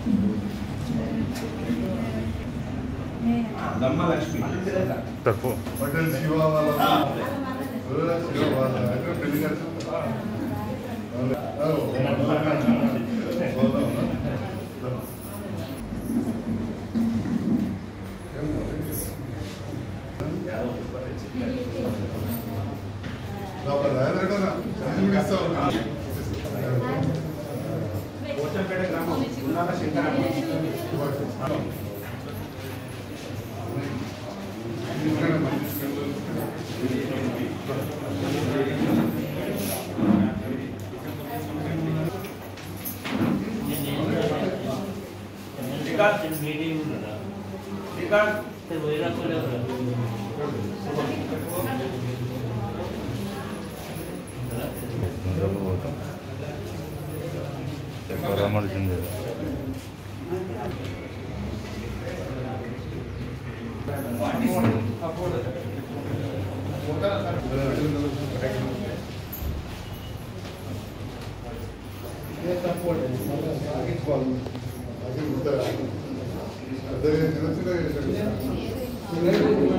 దమ్మ లక్ష్మి తక్కువ హోటల్ శివ వాళ్ళ ఏ, శివ వాళ్ళ అయితే పెళ్లి కట్టిందా? వాళ్ళ- ఓ, వాళ్ళ- ఏం మరి? లోపల రాయలేడనా? ఎందుకు ఇస్తావు? పోచంపేట గ్రామం ఉన్నాల శంకరమ్మ మీటింగ్ ఉన్నదా శ్రీకాంత్ పోయినప్పుడు పరామర్శింది అదే చిన్న చిన్న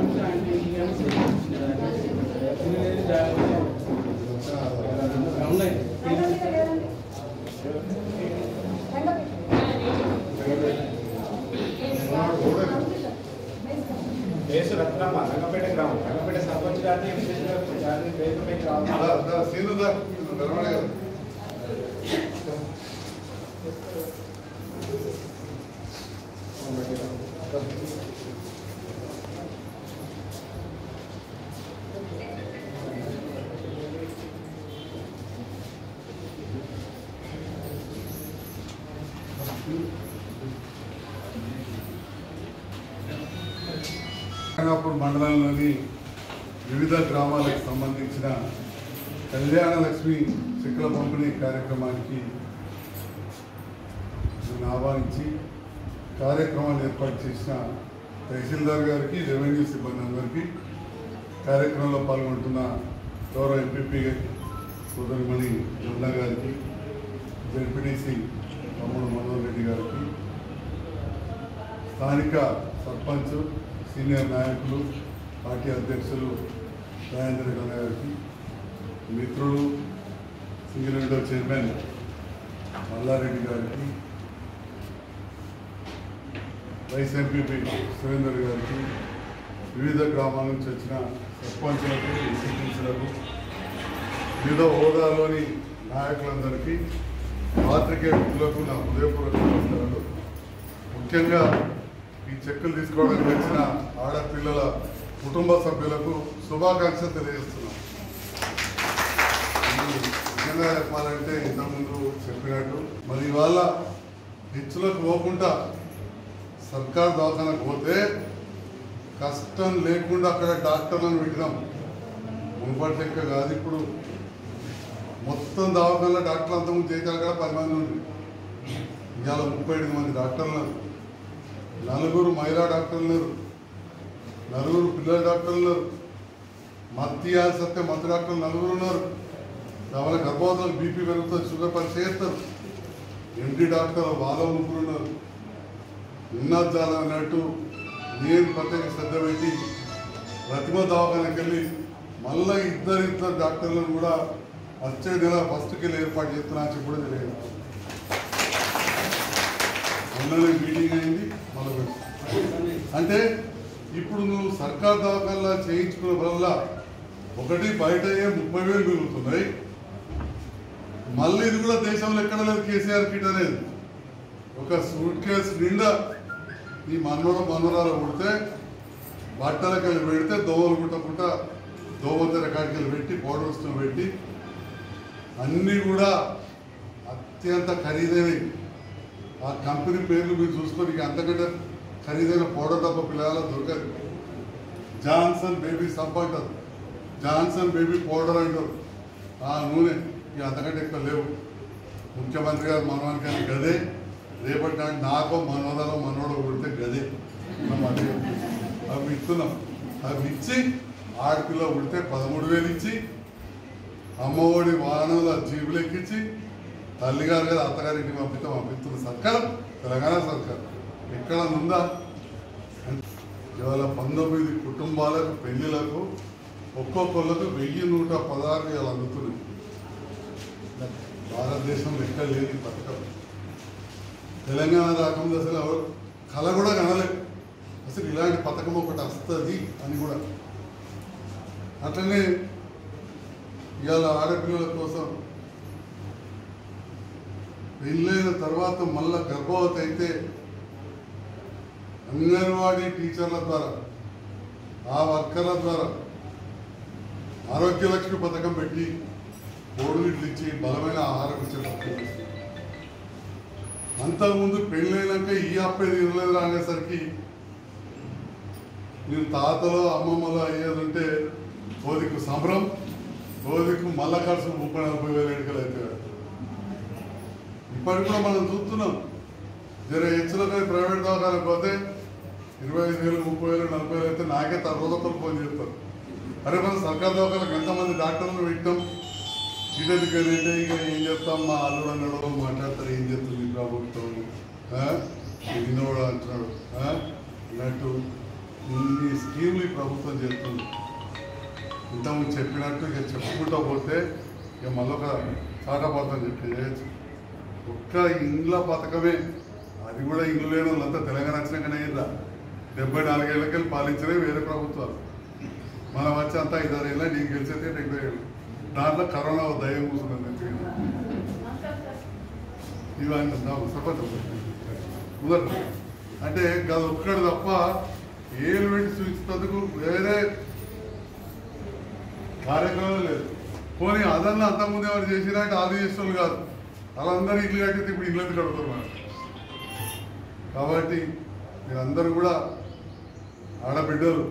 దేశ రత్నమ్మ రంగపేట గ్రామం రంగపేట సర్పంచ్ గారిని విశేష గారిని పేరుపైకి రావాలి సీనుదా నిలబడే కదా రంగాపూర్ మండలంలోని వివిధ గ్రామాలకు సంబంధించిన కళ్యాణ లక్ష్మి చెక్కుల పంపిణీ కార్యక్రమానికి నన్ను ఆహ్వానించి కార్యక్రమాన్ని ఏర్పాటు చేసిన తహసీల్దార్ గారికి రెవెన్యూ సిబ్బంది అందరికీ కార్యక్రమంలో పాల్గొంటున్న గౌరవ ఎంపీపీ సోదరిమణి జమున గారికి జడ్పీటీసీ తమ్ముడు మనోహర్ రెడ్డి గారికి స్థానిక సర్పంచ్ సీనియర్ నాయకులు పార్టీ అధ్యక్షులు రాజేంద్ర రెడ్డి గారికి మిత్రులు సింగిల్ విండో చైర్మన్ మల్లారెడ్డి గారికి వైస్ ఎంపీపీ సురేందర్ గారికి వివిధ గ్రామాల నుంచి వచ్చిన సర్పంచులకు ఎంపీటీసీలకు వివిధ హోదాలోని నాయకులందరికీ పాత్రికేయ మిత్రులకు నా హృదయపూర్వక నమస్కారాలు ముఖ్యంగా ఈ చెక్కులు తీసుకోవడానికి వచ్చిన ఆడపిల్లల కుటుంబ సభ్యులకు శుభాకాంక్షలు తెలియజేస్తున్నాం ఇది నిజంగా చెప్పాలంటే ఇంతకుముందు చెప్పినట్టు మరి ఇవాళ హెచ్చులకు పోకుండా సర్కార్ దవాఖానకు పోతే కష్టం లేకుండా అక్కడ డాక్టర్లను పెట్టినాం మునుపటి లెక్క కాదు ఇప్పుడు మొత్తం దవాఖానలో డాక్టర్లు అంతకుముందు చేశారు కూడా పది మంది ఉంది ఇవాళ ముప్పై ఐదు మంది డాక్టర్లు ఉన్నారు. నలుగురు మహిళా డాక్టర్లు ఉన్నారు. నలుగురు పిల్లల డాక్టర్లు ఉన్నారు. మత్తి సత్య మత్తు డాక్టర్లు నలుగురు ఉన్నారు వాళ్ళ గర్భవతులు బీపీ పెరుగుతుంది షుగర్ పని చేస్తారు ఎండి డాక్టర్ వాళ్ళ ముగ్గురు ఉన్నారు ఉన్నది చాలా అన్నట్టు నేను ప్రత్యేక శ్రద్ధ పెట్టి ప్రతిమ దవాఖానకి వెళ్ళి మళ్ళీ ఇద్దరు ఇద్దరు డాక్టర్లను కూడా వచ్చే నెల ఫస్ట్కి వెళ్ళి ఏర్పాటు చేస్తున్నా అని చెప్పి కూడా తెలియదు మొన్ననే మీటింగ్ అయింది మళ్ళీ అంటే ఇప్పుడు నువ్వు సర్కార్ దవాఖానలా చేయించుకున్న వల్ల ఒకటి బయట అయ్యే ముప్పై వేలు మిగులుతున్నాయి మళ్ళీ ఇది కూడా దేశంలో ఎక్కడ లేదు కేసీఆర్ కిట్ అనేది ఒక సూట్ కేసు నిండా ఈ మన్నోడ మన్నోరాలు కొడితే బట్టలకి వెళ్ళి పెడితే దోమలు కుట్టకుండా దోమతెర కాడికి వెళ్ళి పెట్టి పౌడర్స్ పెట్టి అన్నీ కూడా అత్యంత ఖరీదైనవి ఆ కంపెనీ పేర్లు మీరు చూసుకొని ఇక అంతకంటే ఖరీదైన పౌడర్ తప్ప పిల్లల దొరకదు జాన్సన్ బేబీ సబ్ అంటారు జాన్సన్ బేబీ పౌడర్ అంటారు ఆ నూనె ఇక అంతకంటే ఎక్కువ లేవు ముఖ్యమంత్రి గారు మనవానికి అని గదే రేపటి నాడు నాకో మనోదాలో మనోడో కొడితే గదే మనం అదే అవి ఇస్తున్నాం అవి ఇచ్చి ఆడపిల్ల ఉడితే పదమూడు వేలు ఇచ్చి అమ్మఒడి వాహనాల జీబులు ఎక్కించి తల్లిగారు కదా అత్తగారింటికి పంపితే పంపిస్తున్న సర్కారం తెలంగాణ సర్కారం ఎక్కడ ఉందా ఇవాళ పంతొమ్మిది కుటుంబాలకు పెళ్లిలకు ఒక్కొక్కళ్ళకు వెయ్యి నూట పదహారు వేలు అందుతున్నాయి భారతదేశంలో ఎక్కడ లేదు ఈ పథకం తెలంగాణ రాకముందు అసలు ఎవరు కళ కూడా కనలేదు అసలు ఇలాంటి పథకం ఒకటి వస్తుంది అని కూడా అట్లనే ఇవాళ ఆడపిల్లల కోసం పెళ్ళైన తర్వాత మళ్ళా గర్భవతి అయితే అంగన్వాడీ టీచర్ల ద్వారా ఆ వర్కర్ల ద్వారా ఆరోగ్య లక్ష్మి పథకం పెట్టి కోడిగుడ్లు ఇచ్చి బలమైన ఆహారం ఇచ్చే పథకం చేస్తుంది. అంతకుముందు పెళ్ళైనాక ఈ అప్పేది ఇవ్వలేదు అనేసరికి నేను తాతలో అమ్మమ్మలో అయ్యేది ఉంటే కోదికు సంబరం కోదికు మల్ల ఖర్చు ముప్పై నలభై వేల ఎడుకలు అయితే ఇప్పటికి కూడా మనం చూస్తున్నాం జర హెచ్చులతో ప్రైవేట్ దవాఖానకు పోతే ఇరవై ఐదు వేలు ముప్పై వేలు నలభై వేలు అయితే నాకే తర్వాత ఒకరు ఫోన్ చేస్తారు అరే మన సర్కార్ దవాఖానకు ఎంతమంది డాక్టర్లు పెట్టాం ఇటెందుకు అంటే ఇక ఏం చెప్తాం మా అల్లుడు అన్నాడు మాట్లాడతారు ఏం చెప్తుంది ఈ ప్రభుత్వం ఆ? వినోడు అంటున్నాడు ఆ? అన్నట్టు ఇన్ని స్కీములు ఈ ప్రభుత్వం చేస్తుంది ఇంతకుముందు చెప్పినట్టు ఇక చెప్పుకుంటూ పోతే ఇక మళ్ళొక చాటపాతం చెప్పి చేయొచ్చు ఒక్క ఇండ్ల పథకమే అది కూడా ఇల్లు లేని వాళ్ళంతా తెలంగాణ వచ్చినాకనే అయిందా డెబ్బై నాలుగేళ్ళకెళ్ళి పాలించలే వేరే ప్రభుత్వాలు మనం వచ్చి అంతా ఐదారు ఏళ్ళ నీకు గెలిచేది డెబ్బై ఏళ్ళు దాంట్లో కరోనా ఓ దయ్యం కూర్చున్నది ఇవన్నీ సపంచం కుదరదు అంటే గది ఒక్కడు తప్ప ఏలు పెట్టి సూచించేందుకు వేరే కార్యక్రమం లేదు పోనీ అదన్నా అంతకుముందు ఎవరు చేసినట్టు ఆది చేసిన కాదు వాళ్ళందరూ ఇల్లు కట్టితే ఇప్పుడు ఇల్లు ఎందుకు కడుతున్నారు మనం కాబట్టి మీరందరూ కూడా ఆడబిడ్డలు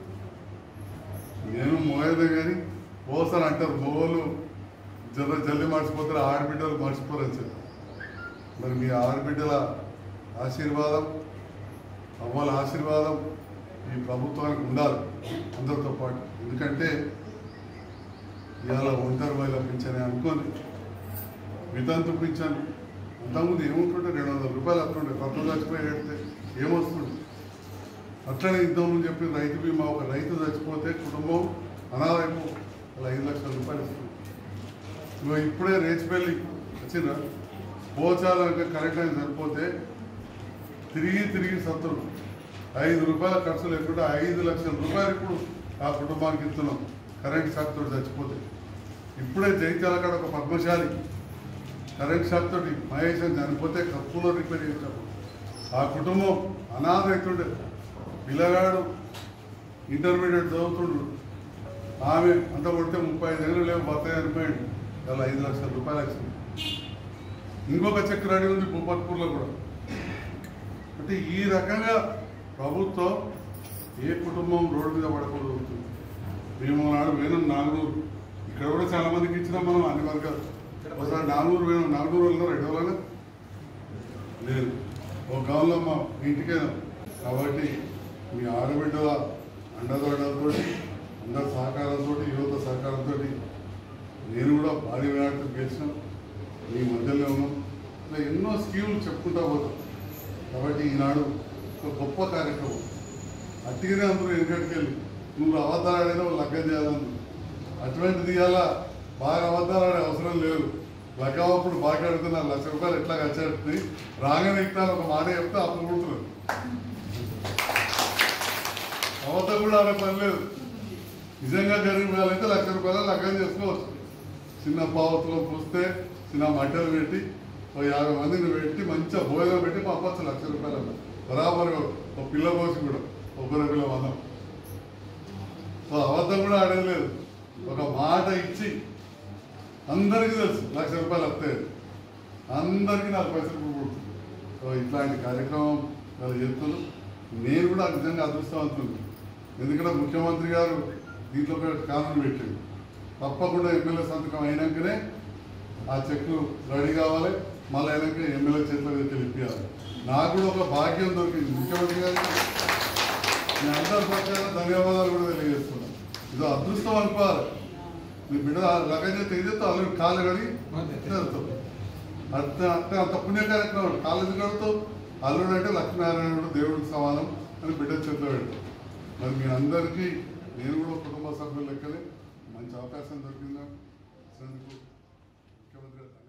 నేను మోయదే కానీ పోసాను అంటారు మోలు జర జల్ది మర్చిపోతారు ఆడబిడ్డలు మర్చిపోరని చెప్పి మరి మీ ఆడబిడ్డల ఆశీర్వాదం అవ్వాల ఆశీర్వాదం ఈ ప్రభుత్వానికి ఉండాలి అందరితో పాటు ఎందుకంటే ఇవాళ ఒంటరి మహిళ పింఛని అనుకోని వితంతు పింఛన్ అంతకుముందు ఏముంటుంటే రెండు వందల రూపాయలు వస్తుండే కొత్త చచ్చిపోయి ఏడితే ఏమొస్తుంది అట్లనే ఇంతకుముందు చెప్పి రైతు బీమా ఒక రైతు చచ్చిపోతే కుటుంబం అనాథైపు అలా ఐదు లక్షల రూపాయలు ఇస్తుంది ఇగో ఇప్పుడే రేచిపల్లి వచ్చిన పోచాలంటే కరెక్ట్ అయిన సరిపోతే తిరిగి తిరిగి సత్తులు ఐదు రూపాయల ఖర్చు లేకుండా ఐదు లక్షల రూపాయలు ఇప్పుడు ఆ కుటుంబానికి ఇస్తున్నాం కరెంట్ షాక్ తోటి చచ్చిపోతే ఇప్పుడే జైత్యాల కాడ ఒక పద్మశాలి కరెంట్ షాక్ తోటి మహేష్ అని చనిపోతే కప్పులో రిపేర్ చేశాడు ఆ కుటుంబం అనాథ అవుతుండే పిల్లగాడు ఇంటర్మీడియట్ చదువుతుండు ఆమె అంత కొడితే ముప్పై ఐదు ఏళ్ళు లేవు భర్త చనిపోయాడు అలా ఐదు లక్షల రూపాయలు వచ్చింది ఇంకొక చెక్ రెడీ ఉంది భూపత్పూర్లో కూడా అంటే ఈ రకంగా ప్రభుత్వం ఏ కుటుంబం రోడ్డు మీద పడకూడదు మేము నాడు వేణం నాలుగునూరు ఇక్కడ కూడా చాలా మందికి ఇచ్చినాం మనం అన్ని వర్గాలు ఒకసారి నాలుగునూరు వేణం నాలుగునూరు వెళ్ళినా రెండు వాళ్ళగా లేదు ఒక గౌన్లో మా ఇంటికే కాబట్టి మీ ఆడబిడ్డల అండదోడలతో అందరి సహకారంతో యువత సహకారంతో నేను కూడా భారీ వినాయకుడు గెలిచిన మీ మధ్యలో ఉన్నాం ఇలా ఎన్నో స్కీములు చెప్పుకుంటా పోతాం కాబట్టి ఈనాడు ఒక గొప్ప కార్యక్రమం అట్టిగానే అందరూ వెనుకటికి వెళ్ళి నువ్వు అబద్ధాలు ఆడైనా వాళ్ళు లగ్గం చేయాలని అటువంటిది ఇలా బాగా అబద్ధాలు ఆడే అవసరం లేదు లగ్గప్పుడు బాగా ఆడుతున్నా లక్ష రూపాయలు ఎట్లా ఖర్చు రాగానే ఇస్తాను ఒక మాట చెప్తే అప్పుడు కుడుతున్నారు అబద్ధం కూడా ఆడే పని లేదు నిజంగా జరిగిన వాళ్ళైతే లక్ష రూపాయలు లగ్గం చేసుకోవచ్చు చిన్న పావతులో పూస్తే చిన్న మట్టలు పెట్టి ఓ యాభై మందిని పెట్టి మంచిగా భోజనం పెట్టి పంపచ్చు లక్ష రూపాయలు అన్న బరాబర్ ఒక పిల్ల పోసి కూడా ఒకరి పిల్ల వందం సో అబద్ధం కూడా ఆడలేదు ఒక మాట ఇచ్చి అందరికీ తెలుసు లక్ష రూపాయలు వస్తాయి అందరికీ నాకు పైసలు పుడుతుంది సో ఇట్లాంటి కార్యక్రమం వాళ్ళు చెప్తున్నారు నేను కూడా నిజంగా అదృష్టవంతులు ఎందుకంటే ముఖ్యమంత్రి గారు దీంట్లో కూడా కారణం పెట్టింది తప్పకుండా ఎమ్మెల్యే సంతకం అయినాకనే ఆ చెక్కు రెడీ కావాలి మళ్ళీ అయినాక ఎమ్మెల్యే చేతిలో తెలిపియాలి నాకు కూడా ఒక భాగ్యం దొరికింది ముఖ్యమంత్రి గారికి మీ అందరి పక్షాన ధన్యవాదాలు కూడా తెలియజేస్తున్నాను ఇది అదృష్టం అనుకోవాలి మీ బిడ్డ లగేజ్ తెగితే అల్లుడు కాలు కడిగి వెళ్తాం అంత అంత అంత పుణ్య కార్యక్రమం కాలేజీ గడుతూ అల్లుడు అంటే లక్ష్మీనారాయణుడు దేవుడికి సమానం అని బిడ్డ చేతిలో పెట్టు మరి మీ అందరికీ నేను కూడా కుటుంబ సభ్యుల లెక్కలే మంచి అవకాశం దొరికిందా ముఖ్యమంత్రి గారు